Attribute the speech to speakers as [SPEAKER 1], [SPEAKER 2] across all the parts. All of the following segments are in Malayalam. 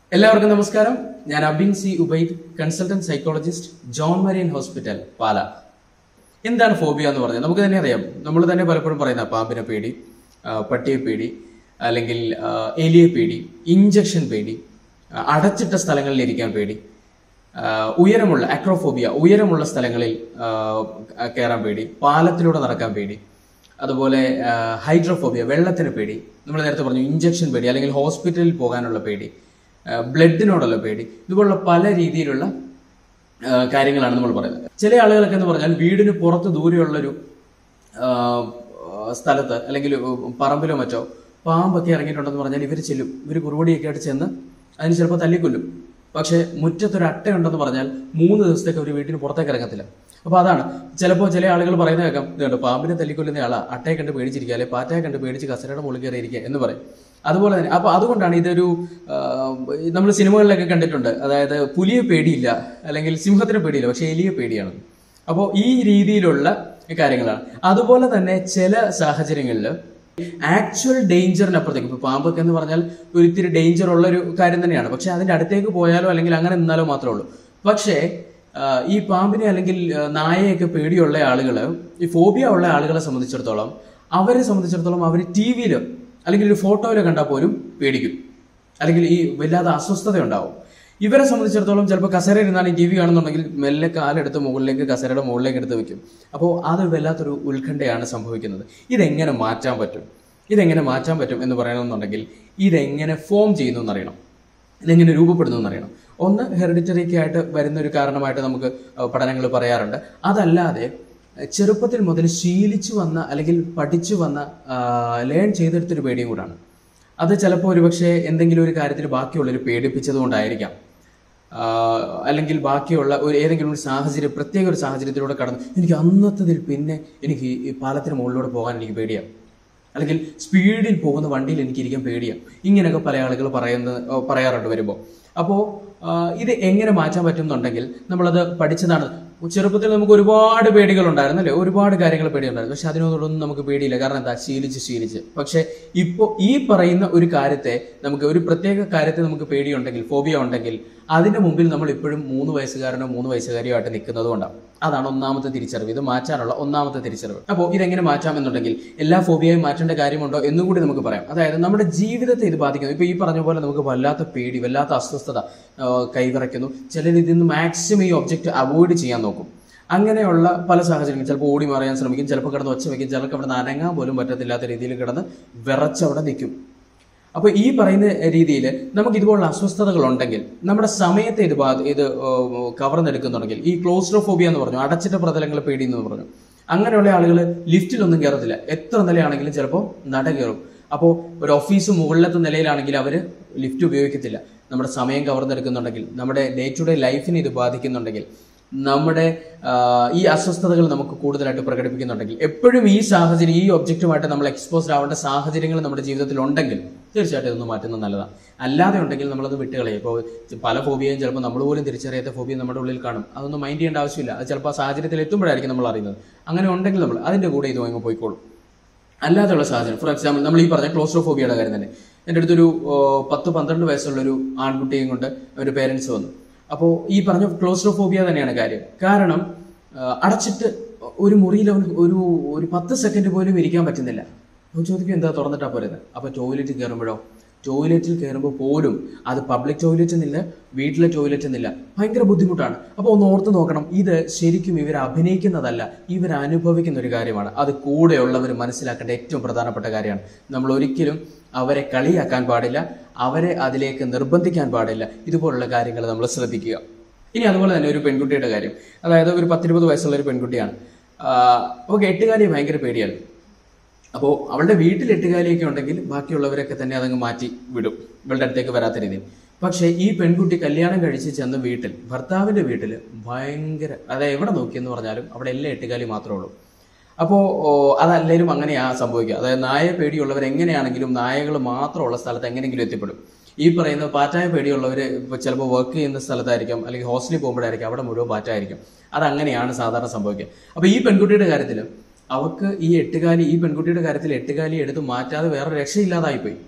[SPEAKER 1] എല്ലാവർക്കും നമസ്കാരം ഞാൻ Abin C Ubaid consultant psychologist John Marian hospital Pala എന്താണ് ഫോബിയ എന്ന് പറഞ്ഞത് നമുക്ക് തന്നെ അറിയാം നമ്മൾ തന്നെ പലപ്പോഴും പറയുന്ന പാമ്പിനെ പേടി ആ, പട്ടിയെ പേടി അല്ലെങ്കിൽ ആ, എലിയെ പേടി ഇഞ്ചക്ഷൻ പേടി ആ, അടച്ചിട്ട സ്ഥലങ്ങളിൽ ഇരിക്കാൻ പേടി ആ, ഉയരമുള്ള അക്രോഫോബിയ ഉയരമുള്ള സ്ഥലങ്ങളിൽ ആ, കയറാൻ പേടി പാലത്തിലൂടെ നടക്കാൻ പേടി അതുപോലെ ആ, ഹൈഡ്രോഫോബിയ വെള്ളത്തിന് പേടി നമ്മൾ നേരത്തെ പറഞ്ഞു ഇഞ്ചക്ഷൻ പേടി അല്ലെങ്കിൽ ഹോസ്പിറ്റലിൽ പോകാനുള്ള പേടി ആ, ബ്ലഡിനോടുള്ള പേടി ഇതുപോലുള്ള പല രീതിയിലുള്ള ആ, കാര്യങ്ങളാണ് നമ്മൾ പറയുന്നത് ചില ആളുകളൊക്കെ എന്ന് പറഞ്ഞാൽ വീടിന് പുറത്ത് ദൂരെയുള്ളൊരു ആ, സ്ഥലത്ത് അല്ലെങ്കിൽ പറമ്പിലോ മറ്റോ പാമ്പൊക്കെ ഇറങ്ങിയിട്ടുണ്ടെന്ന് പറഞ്ഞാൽ ഇവർ ചെല്ലും ഇവർ കുറുവടിയൊക്കെ ആയിട്ട് ചെന്ന് അതിന് ചിലപ്പോൾ തല്ലിക്കൊല്ലും പക്ഷേ മുറ്റത്തൊരു അട്ടയുണ്ടെന്ന് പറഞ്ഞാൽ മൂന്ന് ദിവസത്തേക്ക് അവർ വീട്ടിന് പുറത്തേക്ക് ഇറങ്ങത്തില്ല അപ്പൊ അതാണ് ചിലപ്പോൾ ചില ആളുകൾ പറയുന്ന കേൾക്കാം ഇതുണ്ട് പാമ്പിനെ തല്ലിക്കൊല്ലുന്ന ആളാ അട്ടയെ കണ്ട് പേടിച്ചിരിക്കുക അല്ലെ പാറ്റയെ കണ്ട് പേടിച്ച് കസരയുടെ മുകളിൽ കയറിയിരിക്കുക എന്ന് പറയും അതുപോലെ തന്നെ അപ്പൊ അതുകൊണ്ടാണ് ഇതൊരു നമ്മൾ സിനിമകളിലൊക്കെ കണ്ടിട്ടുണ്ട് അതായത് പുലിയെ പേടിയില്ല അല്ലെങ്കിൽ സിംഹത്തിന് പേടിയില്ല പക്ഷെ എലിയെ പേടിയാണ് അപ്പോൾ ഈ രീതിയിലുള്ള കാര്യങ്ങളാണ് അതുപോലെ തന്നെ ചില സാഹചര്യങ്ങളിൽ ആക്ച്വൽ ഡേഞ്ചറിനപ്പുറത്തേക്ക് ഇപ്പൊ പാമ്പൊക്കെ എന്ന് പറഞ്ഞാൽ ഒരു ഇത്തിരി ഡേഞ്ചർ ഉള്ള ഒരു കാര്യം തന്നെയാണ് പക്ഷെ അതിന്റെ അടുത്തേക്ക് പോയാലോ അല്ലെങ്കിൽ അങ്ങനെ നിന്നാലോ മാത്രമേ ഉള്ളൂ പക്ഷേ ആ, ഈ പാമ്പിനെ അല്ലെങ്കിൽ ആ, നായയൊക്കെ പേടിയുള്ള ആളുകൾ ഈ ഫോബിയ ഉള്ള ആളുകളെ സംബന്ധിച്ചിടത്തോളം അവരെ സംബന്ധിച്ചിടത്തോളം അവർ ടി വിയിൽ അല്ലെങ്കിൽ ഒരു ഫോട്ടോയിൽ കണ്ടാൽ പോലും പേടിക്കും അല്ലെങ്കിൽ ഈ വല്ലാതെ അസ്വസ്ഥത ഉണ്ടാവും ഇവരെ സംബന്ധിച്ചിടത്തോളം ചിലപ്പോൾ കസേര ഇരുന്നാണ് ഈ ടി വി കാണുന്നുണ്ടെങ്കിൽ മെല്ലെ കാലെടുത്ത് മുകളിലേക്ക് കസേരയുടെ മുകളിലേക്ക് എടുത്ത് വെക്കും അപ്പോൾ അത് വല്ലാത്തൊരു ഉത്കണ്ഠയാണ് സംഭവിക്കുന്നത് ഇതെങ്ങനെ മാറ്റാൻ പറ്റും ഇതെങ്ങനെ മാറ്റാൻ പറ്റും എന്ന് പറയണമെന്നുണ്ടെങ്കിൽ ഇതെങ്ങനെ ഫോം ചെയ്യുന്നു എന്നറിയണം ഇതെങ്ങനെ രൂപപ്പെടുന്നു എന്നറിയണം ഒന്ന് ഹെറിഡിറ്ററിക്ക് ആയിട്ട് വരുന്ന ഒരു കാരണമായിട്ട് നമുക്ക് പഠനങ്ങൾ പറയാറുണ്ട് അതല്ലാതെ ചെറുപ്പത്തിൽ മുതൽ ശീലിച്ചു വന്ന അല്ലെങ്കിൽ പഠിച്ചു വന്ന ലേൺ ചെയ്തെടുത്തൊരു പേടിയും കൂടാണ് അത് ചിലപ്പോൾ ഒരുപക്ഷെ എന്തെങ്കിലും ഒരു കാര്യത്തിൽ ബാക്കിയുള്ളവർ പേടിപ്പിച്ചത് കൊണ്ടായിരിക്കാം ആഹ് അല്ലെങ്കിൽ ബാക്കിയുള്ള ഒരു ഏതെങ്കിലും ഒരു സാഹചര്യം പ്രത്യേക ഒരു സാഹചര്യത്തിലൂടെ കടന്ന് എനിക്ക് അന്നത്തതിൽ പിന്നെ എനിക്ക് ഈ പാലത്തിന് മുകളിലൂടെ പോകാൻ എനിക്ക് പേടിയാണ് അല്ലെങ്കിൽ സ്പീഡിൽ പോകുന്ന വണ്ടിയിൽ എനിക്ക് ഇരിക്കാൻ പേടിയാണ് ഇങ്ങനെയൊക്കെ പല ആളുകൾ പറയുന്നത് ഓ, പറയാറുണ്ട് വരുമ്പോൾ അപ്പോൾ ഇത് എങ്ങനെ മാറ്റാൻ പറ്റും എന്നുണ്ടെങ്കിൽ നമ്മളത് പഠിച്ചതാണ് ചെറുപ്പത്തിൽ നമുക്ക് ഒരുപാട് പേടികളുണ്ടായിരുന്നു അല്ലേ ഒരുപാട് കാര്യങ്ങൾ പേടിയുണ്ടായിരുന്നു പക്ഷെ അതിനോടൊന്നും നമുക്ക് പേടിയില്ല കാരണം എന്താ ശീലിച്ച് ശീലിച്ച് പക്ഷെ ഇപ്പോൾ ഈ പറയുന്ന ഒരു കാര്യത്തെ നമുക്ക് ഒരു പ്രത്യേക കാര്യത്തെ നമുക്ക് പേടിയുണ്ടെങ്കിൽ ഫോബിയ ഉണ്ടെങ്കിൽ അതിന്റെ മുമ്പിൽ നമ്മൾ ഇപ്പോഴും മൂന്ന് വയസ്സുകാരനോ മൂന്ന് വയസ്സുകാരിയോ ആയിട്ട് നിൽക്കുന്നത് കൊണ്ടാണ് അതാണ് ഒന്നാമത്തെ തിരിച്ചറിവ് ഇത് മാറ്റാനുള്ള ഒന്നാമത്തെ തിരിച്ചറിവ് അപ്പോൾ ഇതെങ്ങനെ മാറ്റാം എന്നുണ്ടെങ്കിൽ എല്ലാ ഫോബിയയും മാറ്റേണ്ട കാര്യമുണ്ടോ എന്നും കൂടി നമുക്ക് പറയാം അതായത് നമ്മുടെ ജീവിതത്തെ ഇത് ബാധിക്കുന്നു ഇപ്പൊ ഈ പറഞ്ഞ പോലെ നമുക്ക് വല്ലാത്ത പേടി വല്ലാത്ത അസ്വസ്ഥത ആ, കൈവിറയ്ക്കുന്നു ചിലർ ഇതിൽ നിന്ന് മാക്സിമം ഈ ഒബ്ജക്റ്റ് അവോയ്ഡ് ചെയ്യാൻ നോക്കും അങ്ങനെയുള്ള പല സാഹചര്യങ്ങൾ ചിലപ്പോൾ ഓടി മറിയാൻ ശ്രമിക്കും ചിലപ്പോൾ കിടന്ന് ഒച്ച വയ്ക്കും ചിലർക്ക് അവിടെ നിന്ന് അനങ്ങാൻ പോലും പറ്റത്തില്ലാത്ത രീതിയിൽ കിടന്ന് വിറച്ചവിടെ നിൽക്കും അപ്പൊ ഈ പറയുന്ന രീതിയിൽ നമുക്ക് ഇതുപോലുള്ള അസ്വസ്ഥതകൾ ഉണ്ടെങ്കിൽ നമ്മുടെ സമയത്തെ ഇത് ബാധ ഇത് ഏഹ്, കവർന്നെടുക്കുന്നുണ്ടെങ്കിൽ ഈ ക്ലോസ്ട്രോഫോബിയ എന്ന് പറഞ്ഞു അടച്ചിട്ട പ്രതലങ്ങൾ പേടി എന്ന് പറഞ്ഞു അങ്ങനെയുള്ള ആളുകൾ ലിഫ്റ്റിലൊന്നും കയറത്തില്ല എത്ര നിലയാണെങ്കിലും ചിലപ്പോൾ നട കയറും അപ്പോൾ ഒരു ഓഫീസ് മുകളിലത്തെ നിലയിലാണെങ്കിൽ അവർ ലിഫ്റ്റ് ഉപയോഗിക്കത്തില്ല നമ്മുടെ സമയം കവർന്നെടുക്കുന്നുണ്ടെങ്കിൽ നമ്മുടെ ഡേ ടു ഡേ ലൈഫിനെ ഇത് ബാധിക്കുന്നുണ്ടെങ്കിൽ നമ്മുടെ ആ, ഈ അസ്വസ്ഥതകൾ നമുക്ക് കൂടുതലായിട്ട് പ്രകടിപ്പിക്കുന്നുണ്ടെങ്കിൽ എപ്പോഴും ഈ സാഹചര്യം ഈ ഒബ്ജക്റ്റുമായിട്ട് നമ്മൾ എക്സ്പോസ്ഡ് ആവേണ്ട സാഹചര്യങ്ങൾ നമ്മുടെ ജീവിതത്തിൽ ഉണ്ടെങ്കിൽ തീർച്ചയായിട്ടും ഇതൊന്ന് മാറ്റുന്നത് നല്ലതാണ് അല്ലാതെ ഉണ്ടെങ്കിൽ നമ്മളത് വിട്ടുകളയും ഇപ്പോൾ പല ഫോബിയയും ചിലപ്പോൾ നമ്മൾ പോലും തിരിച്ചറിയാത്ത ഫോബിയ നമ്മുടെ ഉള്ളിൽ കാണും അതൊന്നും മൈൻഡ് ചെയ്യേണ്ട ആവശ്യമില്ല അത് ചിലപ്പോൾ ആ സാഹചര്യത്തിൽ എത്തുമ്പോഴായിരിക്കും നമ്മൾ അറിയുന്നത് അങ്ങനെ ഉണ്ടെങ്കിൽ നമ്മൾ അതിന്റെ കൂടെ ഇത് അങ്ങ് പോയിക്കോളും അല്ലാതെയുള്ള സാഹചര്യം ഫോർ എക്സാമ്പിൾ നമ്മൾ ഈ പറഞ്ഞ ക്ലോസ്ട്രോഫോബിയയുടെ കാര്യം തന്നെ എൻ്റെ അടുത്തൊരു ഓ, പത്ത് പന്ത്രണ്ട് വയസ്സുള്ള ഒരു ആൺകുട്ടിയും കൊണ്ട് ഒരു പേരൻസ് വന്നു അപ്പോൾ ഈ പറഞ്ഞ ക്ലോസ്ട്രോഫോബിയ തന്നെയാണ് കാര്യം കാരണം ആ, അടച്ചിട്ട് ഒരു മുറിയിൽ അവന് ഒരു ഒരു പത്ത് സെക്കൻഡ് പോലും ഇരിക്കാൻ പറ്റുന്നില്ല അപ്പോൾ ചോദിക്കും എന്താ തുറന്നിട്ടാ പോരുന്നത് അപ്പോൾ ടോയ്ലറ്റിൽ കയറുമ്പോഴോ ടോയ്ലറ്റിൽ കയറുമ്പോൾ പോലും അത് പബ്ലിക് ടോയ്ലറ്റ് എന്നില്ല വീട്ടിലെ ടോയ്ലറ്റ് എന്നില്ല ഭയങ്കര ബുദ്ധിമുട്ടാണ് അപ്പോൾ ഒന്ന് ഓർത്ത് നോക്കണം ഇത് ശരിക്കും ഇവർ അഭിനയിക്കുന്നതല്ല ഇവർ അനുഭവിക്കുന്ന ഒരു കാര്യമാണ് അത് കൂടെയുള്ളവർ മനസ്സിലാക്കേണ്ട ഏറ്റവും പ്രധാനപ്പെട്ട കാര്യമാണ് നമ്മൾ ഒരിക്കലും അവരെ കളിയാക്കാൻ പാടില്ല അവരെ അതിലേക്ക് നിർബന്ധിക്കാൻ പാടില്ല ഇതുപോലുള്ള കാര്യങ്ങൾ നമ്മൾ ശ്രദ്ധിക്കുക ഇനി അതുപോലെ തന്നെ ഒരു പെൺകുട്ടിയുടെ കാര്യം അതായത് ഒരു പത്തിരുപത് വയസ്സുള്ള ഒരു പെൺകുട്ടിയാണ് അപ്പോൾ എട്ടുകാലിയെ ഭയങ്കര പേടിയാണ് അപ്പോൾ അവളുടെ വീട്ടിൽ എട്ടുകാലിയൊക്കെ ഉണ്ടെങ്കിൽ ബാക്കിയുള്ളവരൊക്കെ തന്നെ അതങ്ങ് മാറ്റി വിടും ഇവളുടെ അടുത്തേക്ക് വരാത്ത രീതിയിൽ പക്ഷേ ഈ പെൺകുട്ടി കല്യാണം കഴിച്ച് ചെന്ന വീട്ടിൽ ഭർത്താവിന്റെ വീട്ടിൽ ഭയങ്കര അതായത് എവിടെ നോക്കിയെന്ന് പറഞ്ഞാലും അവിടെ എല്ലാ എട്ടുകാലി മാത്രമേ ഉള്ളൂ അപ്പോൾ അതല്ലെങ്കിലും അങ്ങനെയാ സംഭവിക്കുക അതായത് നായ പേടിയുള്ളവർ എങ്ങനെയാണെങ്കിലും നായകൾ മാത്രമുള്ള സ്ഥലത്ത് എങ്ങനെയെങ്കിലും എത്തിപ്പെടും ഈ പറയുന്ന പാറ്റായ പേടിയുള്ളവർ ഇപ്പോൾ ചിലപ്പോൾ വർക്ക് ചെയ്യുന്ന സ്ഥലത്തായിരിക്കും അല്ലെങ്കിൽ ഹോസ്റ്റലിൽ പോകുമ്പോഴായിരിക്കും അവിടെ മുഴുവൻ പാറ്റായിരിക്കും അതങ്ങനെയാണ് സാധാരണ സംഭവിക്കുക അപ്പോൾ ഈ പെൺകുട്ടിയുടെ കാര്യത്തിൽ അവർക്ക് ഈ എട്ടുകാലി ഈ പെൺകുട്ടിയുടെ കാര്യത്തിൽ എട്ടുകാലി എടുത്ത് മാറ്റാതെ വേറെ രക്ഷയില്ലാതായിപ്പോയി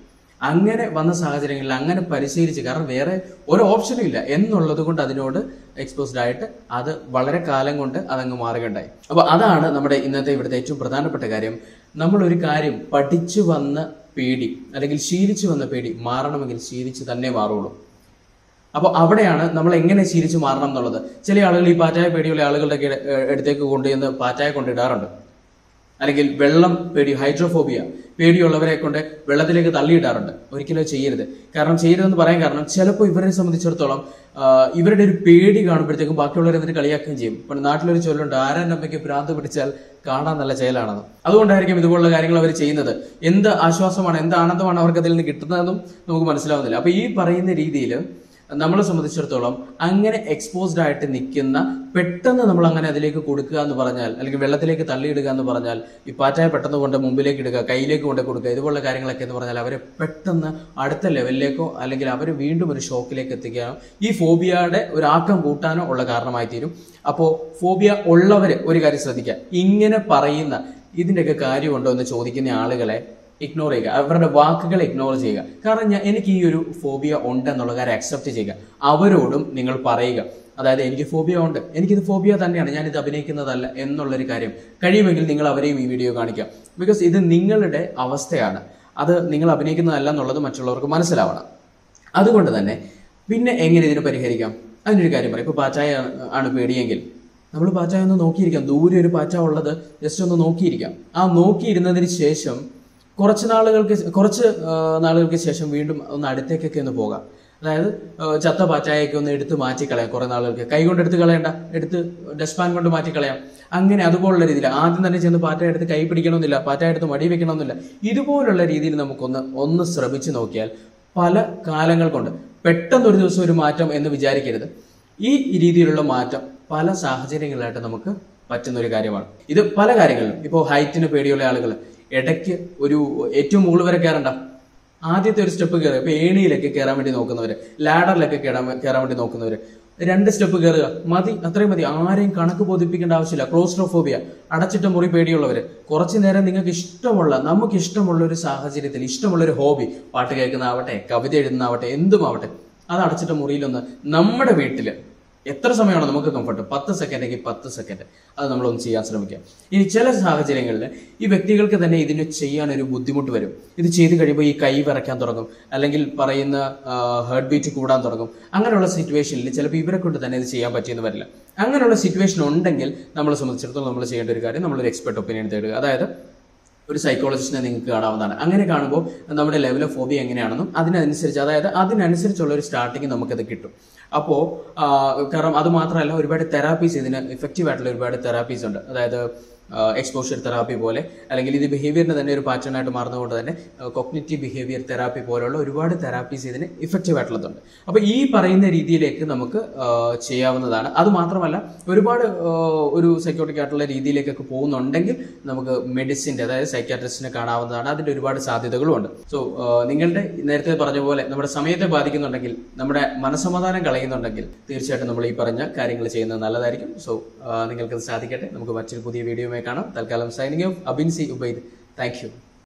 [SPEAKER 1] അങ്ങനെ വന്ന സാഹചര്യങ്ങളിൽ അങ്ങനെ പരിശീലിച്ച് കാരണം വേറെ ഒരു ഓപ്ഷനും ഇല്ല എന്നുള്ളത് കൊണ്ട് അതിനോട് എക്സ്പോസ്ഡ് ആയിട്ട് അത് വളരെ കാലം കൊണ്ട് അതങ്ങ് മാറുകയുണ്ടായി അപ്പൊ അതാണ് നമ്മുടെ ഇന്നത്തെ ഇവിടുത്തെ ഏറ്റവും പ്രധാനപ്പെട്ട കാര്യം നമ്മൾ ഒരു കാര്യം പഠിച്ചു വന്ന പേടി അല്ലെങ്കിൽ ശീലിച്ചു വന്ന പേടി മാറണമെങ്കിൽ ശീലിച്ച് തന്നെ മാറുള്ളൂ അപ്പോൾ അവിടെയാണ് നമ്മൾ എങ്ങനെ ശീലിച്ച് മാറണം എന്നുള്ളത് ചില ആളുകൾ ഈ പാറ്റായ പേടിയുള്ള ആളുകളുടെ ഒക്കെ ഇട- ഏഹ് അടുത്തേക്ക് കൊണ്ടുചെന്ന് പാറ്റായ കൊണ്ടിടാറുണ്ട് അല്ലെങ്കിൽ വെള്ളം പേടി ഹൈഡ്രോഫോബിയ പേടിയുള്ളവരെ കൊണ്ട് വെള്ളത്തിലേക്ക് തള്ളിയിടാറുണ്ട് ഒരിക്കലും അത് ചെയ്യരുത് കാരണം ചെയ്യരുതെന്ന് പറയാൻ കാരണം ചിലപ്പോൾ ഇവരെ സംബന്ധിച്ചിടത്തോളം ആ, ഇവരുടെ ഒരു പേടി കാണുമ്പോഴത്തേക്കും ബാക്കിയുള്ളവരെ എന്നിട്ട് കളിയാക്കുകയും ചെയ്യും ഇപ്പം നാട്ടിലൊരു ചൊല്ലുണ്ട് ആരാൻ്റെ അമ്മയ്ക്ക് ഭ്രാന്ത് പിടിച്ചാൽ കാണാൻ നല്ല ചേലാണെന്ന് അതുകൊണ്ടായിരിക്കും ഇതുപോലുള്ള കാര്യങ്ങൾ അവർ ചെയ്യുന്നത് എന്ത് ആശ്വാസമാണ് എന്ത് ആനന്ദമാണ് അവർക്ക് അതിൽ നിന്ന് കിട്ടുന്നതെന്നും നമുക്ക് മനസ്സിലാവുന്നില്ല അപ്പൊ ഈ പറയുന്ന രീതിയിൽ നമ്മളെ സംബന്ധിച്ചിടത്തോളം അങ്ങനെ എക്സ്പോസ്ഡ് ആയിട്ട് നിൽക്കുന്ന പെട്ടെന്ന് നമ്മൾ അങ്ങനെ അതിലേക്ക് കൊടുക്കുക എന്ന് പറഞ്ഞാൽ അല്ലെങ്കിൽ വെള്ളത്തിലേക്ക് തള്ളിയിടുക എന്ന് പറഞ്ഞാൽ ഈ പാറ്റായ പെട്ടെന്ന് കൊണ്ട് മുമ്പിലേക്ക് ഇടുക കയ്യിലേക്ക് കൊണ്ട് കൊടുക്കുക ഇതുപോലുള്ള കാര്യങ്ങളൊക്കെ എന്ന് പറഞ്ഞാൽ അവരെ പെട്ടെന്ന് അടുത്ത ലെവലിലേക്കോ അല്ലെങ്കിൽ അവർ വീണ്ടും ഒരു ഷോക്കിലേക്ക് എത്തിക്കാനോ ഈ ഫോബിയയുടെ ഒരു ആക്കം കൂട്ടാനോ ഉള്ള കാരണമായി തീരും അപ്പോൾ ഫോബിയ ഉള്ളവർ ഒരു കാര്യം ശ്രദ്ധിക്കുക ഇങ്ങനെ പറയുന്ന ഇതിൻ്റെയൊക്കെ കാര്യമുണ്ടോ എന്ന് ചോദിക്കുന്ന ആളുകളെ ഇഗ്നോർ ചെയ്യുക അവരുടെ വാക്കുകളെ ഇഗ്നോർ ചെയ്യുക കാരണം ഞാൻ എനിക്ക് ഈ ഒരു ഫോബിയ ഉണ്ട് എന്നുള്ള കാര്യം അക്സെപ്റ്റ് ചെയ്യുക അവരോടും നിങ്ങൾ പറയുക അതായത് എനിക്ക് ഫോബിയ ഉണ്ട് എനിക്കിത് ഫോബിയ തന്നെയാണ് ഞാൻ ഇത് അഭിനയിക്കുന്നതല്ല എന്നുള്ളൊരു കാര്യം കഴിയുമെങ്കിൽ നിങ്ങൾ അവരെയും ഈ വീഡിയോ കാണിക്കുക ബിക്കോസ് ഇത് നിങ്ങളുടെ അവസ്ഥയാണ് അത് നിങ്ങൾ അഭിനയിക്കുന്നതല്ല എന്നുള്ളത് മറ്റുള്ളവർക്ക് മനസ്സിലാവണം അതുകൊണ്ട് തന്നെ പിന്നെ എങ്ങനെ ഇതിന് പരിഹരിക്കാം അതിനൊരു കാര്യം പറയാം ഇപ്പൊ പാച്ചായ ആണ് പേടിയെങ്കിൽ നമ്മൾ പാച്ചായ ഒന്ന് നോക്കിയിരിക്കാം ദൂരെ ഒരു പാച്ച ഉള്ളത് ജസ്റ്റ് ഒന്ന് നോക്കിയിരിക്കാം ആ നോക്കിയിരുന്നതിന് ശേഷം കുറച്ച് നാളുകൾക്ക് ശേ- കുറച്ച് ആ, നാളുകൾക്ക് ശേഷം വീണ്ടും ഒന്ന് അടുത്തേക്കൊക്കെ ഒന്ന് പോകാം അതായത് ആ, ചത്ത പാച്ചായൊക്കെ ഒന്ന് എടുത്ത് മാറ്റി കളയാം കുറെ നാളുകൾക്ക് കൈ കൊണ്ട് എടുത്ത് കളയണ്ട എടുത്ത് ഡസ്റ്റ്പാൻ കൊണ്ട് മാറ്റി കളയാം അങ്ങനെ അതുപോലുള്ള രീതിയിൽ ആദ്യം തന്നെ ചെന്ന് പാറ്റ എടുത്ത് കൈ പിടിക്കണമെന്നില്ല പാറ്റ എടുത്ത് മടി വെക്കണമെന്നില്ല ഇതുപോലുള്ള രീതിയിൽ നമുക്കൊന്ന് ഒന്ന് ശ്രമിച്ചു നോക്കിയാൽ പല കാലങ്ങൾ കൊണ്ട് പെട്ടെന്ന് ഒരു ദിവസം ഒരു മാറ്റം എന്ന് വിചാരിക്കരുത് ഈ രീതിയിലുള്ള മാറ്റം പല സാഹചര്യങ്ങളിലായിട്ട് നമുക്ക് പറ്റുന്ന ഒരു കാര്യമാണ് ഇത് പല കാര്യങ്ങളിലും ഇപ്പോൾ ഹൈറ്റിന് പേടിയുള്ള ആളുകൾ ഇടയ്ക്ക് ഒരു ഏറ്റവും മുകളിൽ വരെ കയറണ്ട ആദ്യത്തെ ഒരു സ്റ്റെപ്പ് കയറുക ഇപ്പൊ ഏണിയിലൊക്കെ കയറാൻ വേണ്ടി നോക്കുന്നവര് ലാഡറിലൊക്കെ കയറാൻ കയറാൻ വേണ്ടി നോക്കുന്നവര് രണ്ട് സ്റ്റെപ്പ് കയറുക മതി അത്രയും മതി ആരെയും കണക്ക് ബോധിപ്പിക്കേണ്ട ആവശ്യമില്ല ക്ലോസ്ട്രോഫോബിയ അടച്ചിട്ട മുറി പേടിയുള്ളവര് കുറച്ചു നേരം നിങ്ങൾക്ക് ഇഷ്ടമുള്ള നമുക്ക് ഇഷ്ടമുള്ള ഒരു സാഹചര്യത്തിൽ ഇഷ്ടമുള്ള ഒരു ഹോബി പാട്ട് കേൾക്കുന്നതാവട്ടെ കവിത എഴുതുന്നതാവട്ടെ എന്തുമാവട്ടെ അത് അടച്ചിട്ട മുറിയിലൊന്ന് നമ്മുടെ വീട്ടില് എത്ര സമയമാണ് നമുക്ക് കംഫർട്ട് പത്ത് സെക്കൻഡ് എങ്കിൽ പത്ത് സെക്കൻഡ് അത് നമ്മളൊന്ന് ചെയ്യാൻ ശ്രമിക്കാം ഇനി ചില സാഹചര്യങ്ങളിൽ ഈ വ്യക്തികൾക്ക് തന്നെ ഇതിന് ചെയ്യാൻ ഒരു ബുദ്ധിമുട്ട് വരും ഇത് ചെയ്ത് കഴിയുമ്പോൾ ഈ കൈ വിറയ്ക്കാൻ തുടങ്ങും അല്ലെങ്കിൽ പറയുന്ന ഹേർട്ട് ബീറ്റ് കൂടാൻ തുടങ്ങും അങ്ങനെയുള്ള സിറ്റുവേഷനിൽ ചിലപ്പോൾ ഇവരെ കൊണ്ട് തന്നെ ഇത് ചെയ്യാൻ പറ്റിയെന്ന് വരില്ല അങ്ങനെയുള്ള സിറ്റുവേഷൻ ഉണ്ടെങ്കിൽ നമ്മളെ സംബന്ധിച്ചിടത്തോളം നമ്മൾ ചെയ്യേണ്ട ഒരു കാര്യം നമ്മളൊരു എക്സ്പെർട്ട് ഒപ്പീനിയൻ തേടുക അതായത് ഒരു സൈക്കോളജിസ്റ്റിനെ നിങ്ങൾക്ക് കാണാവുന്നതാണ് അങ്ങനെ കാണുമ്പോൾ നമ്മുടെ ലെവൽ ഓഫ് ഫോബി എങ്ങനെയാണെന്നും അതിനനുസരിച്ച് അതായത് അതിനനുസരിച്ചുള്ള ഒരു സ്റ്റാർട്ടിങ് നമുക്കത് കിട്ടും അപ്പോൾ കാരണം അത് മാത്രമല്ല ഒരുപാട് തെറാപ്പീസ് ഇതിന് ഇഫക്റ്റീവ് ആയിട്ടുള്ള ഒരുപാട് തെറാപ്പീസ് ഉണ്ട് അതായത് എക്സ്പോഷർ തെറാപ്പി പോലെ അല്ലെങ്കിൽ ഇത് ബിഹേവിയറിന് തന്നെ ഒരു പാറ്റേൺ ആയിട്ട് മാറുന്നതുകൊണ്ട് തന്നെ കൊഗ്നിറ്റീവ് ബിഹേവിയർ തെറാപ്പി പോലുള്ള ഒരുപാട് തെറാപ്പീസ് ഇതിന് ഇഫക്റ്റീവ് ആയിട്ടുള്ളതുണ്ട് അപ്പോൾ ഈ പറയുന്ന രീതിയിലേക്ക് നമുക്ക് ആ, ചെയ്യാവുന്നതാണ് അത് മാത്രമല്ല ഒരുപാട് ആ, ഒരു സൈക്കോട്ടിക് ആയിട്ടുള്ള രീതിയിലേക്കൊക്കെ പോകുന്നുണ്ടെങ്കിൽ നമുക്ക് മെഡിസിൻ്റെ അതായത് സൈക്കാട്രിസ്റ്റിനെ കാണാവുന്നതാണ് അതിന്റെ ഒരുപാട് സാധ്യതകളും ഉണ്ട് സോ നിങ്ങളുടെ നേരത്തെ പറഞ്ഞ പോലെ നമ്മുടെ സമയത്തെ ബാധിക്കുന്നുണ്ടെങ്കിൽ നമ്മുടെ മനസ്സമാധാനം കളയുന്നുണ്ടെങ്കിൽ തീർച്ചയായിട്ടും നമ്മൾ ഈ പറഞ്ഞ കാര്യങ്ങൾ ചെയ്യുന്നത് നല്ലതായിരിക്കും സോ നിങ്ങൾക്കത് സാധിക്കട്ടെ നമുക്ക് മറ്റൊരു പുതിയ വീഡിയോയുമായി കാണാം തൽക്കാലം signing off Abin C Ubaid thank U